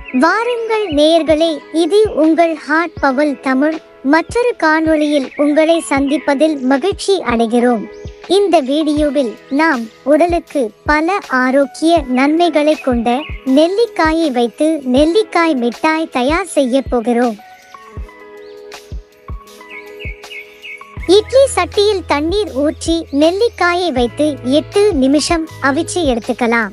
வாருங்கள் நேயர்களே இது உங்கள் ஹார்ட் பவல் தமிழ் மற்றொரு காணொளியில் உங்களை சந்திப்பதில் மகிழ்ச்சி அடைகிறோம் இந்த வீடியோவில் நாம் உடலுக்கு பல ஆரோக்கிய நன்மைகளை கொண்ட நெல்லிக்காயை வைத்து நெல்லிக்காய் மிட்டாய் தயார் செய்ய போகிறோம் இட்லி சட்டியில் தண்ணீர் ஊற்றி நெல்லிக்காயை வைத்து எட்டு நிமிஷம் அவிச்சு எடுத்துக்கலாம்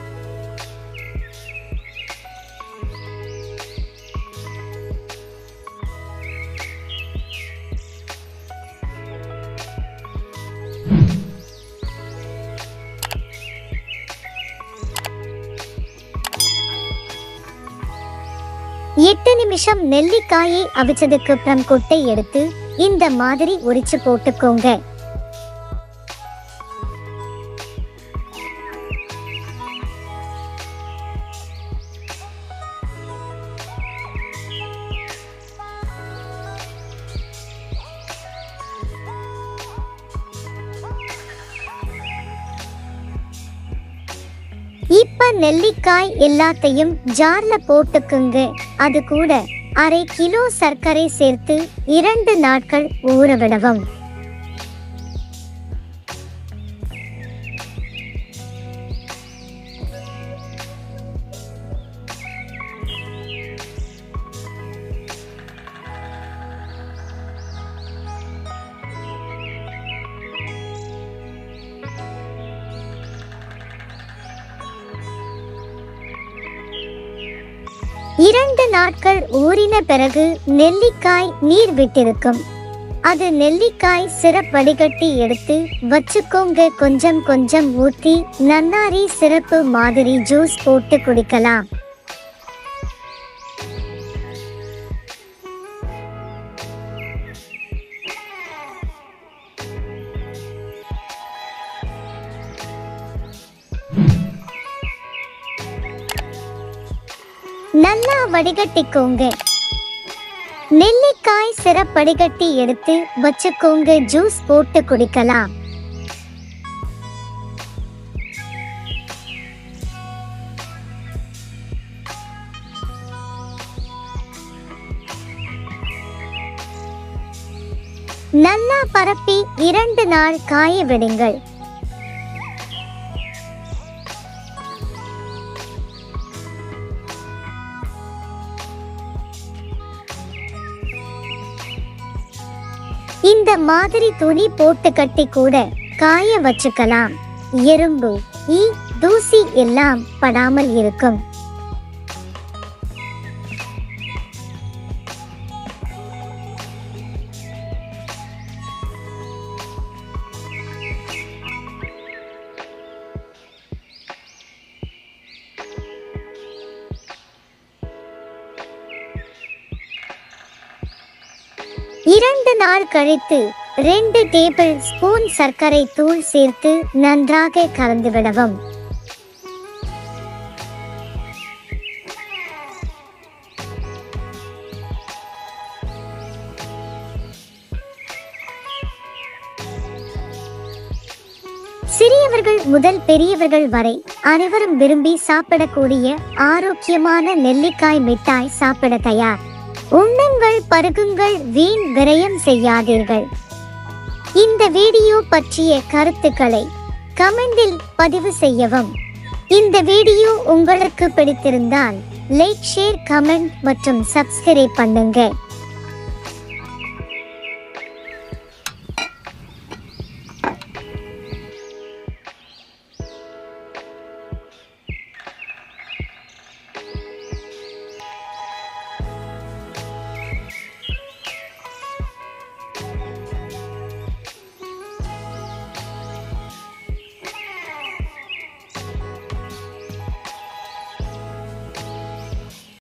எட்டு நிமிஷம் நெல்லிக்காயை அவிச்சதுக்கு அப்புறம் கொட்டை எடுத்து இந்த மாதிரி உரிச்சு போட்டுக்கோங்க இப்ப நெல்லிக்காய் எல்லாத்தையும் ஜார்ல போட்டுக்குங்க அது கூட அரை கிலோ சர்க்கரை சேர்த்து இரண்டு நாட்கள் ஊற விடவும் இரண்டு நாட்கள் ஊறின பிறகு நெல்லிக்காய் நீர் விட்டிருக்கும் அது நெல்லிக்காய் சிரப் வடிகட்டி எடுத்து வச்சுக்கோங்க கொஞ்சம் கொஞ்சம் ஊற்றி நன்னாரி சிறப்பு மாதிரி ஜூஸ் போட்டு குடிக்கலாம் நல்லா வடிகட்டிக்கோங்க நெல்லிக்காய் சிரப் வடிகட்டி எடுத்து வச்சுக்கோங்க ஜூஸ் போட்டு குடிக்கலாம் நல்லா பரப்பி இரண்டு நாள் காய விடுங்கள் இந்த மாதிரி துணி போட்டு கட்டி கூட காய வச்சுக்கலாம் எறும்பு ஈ தூசி எல்லாம் படாமல் இருக்கும் இரண்டு நாள் கழித்து ரெண்டு டேபிள் ஸ்பூன் சர்க்கரை தூள் சேர்த்து நன்றாக கலந்து விடவும் சிறியவர்கள் முதல் பெரியவர்கள் வரை அனைவரும் விரும்பி சாப்பிடக்கூடிய ஆரோக்கியமான நெல்லிக்காய் மிட்டாய் சாப்பிட தயார் உண்ணுங்கள் பருகுங்கள் வீண் விரயம் செய்யாதீர்கள் இந்த வீடியோ பற்றிய கருத்துக்களை கமெண்டில் பதிவு செய்யவும் இந்த வீடியோ உங்களுக்கு பிடித்திருந்தால் லைக் ஷேர் கமெண்ட் மற்றும் சப்ஸ்கிரைப் பண்ணுங்க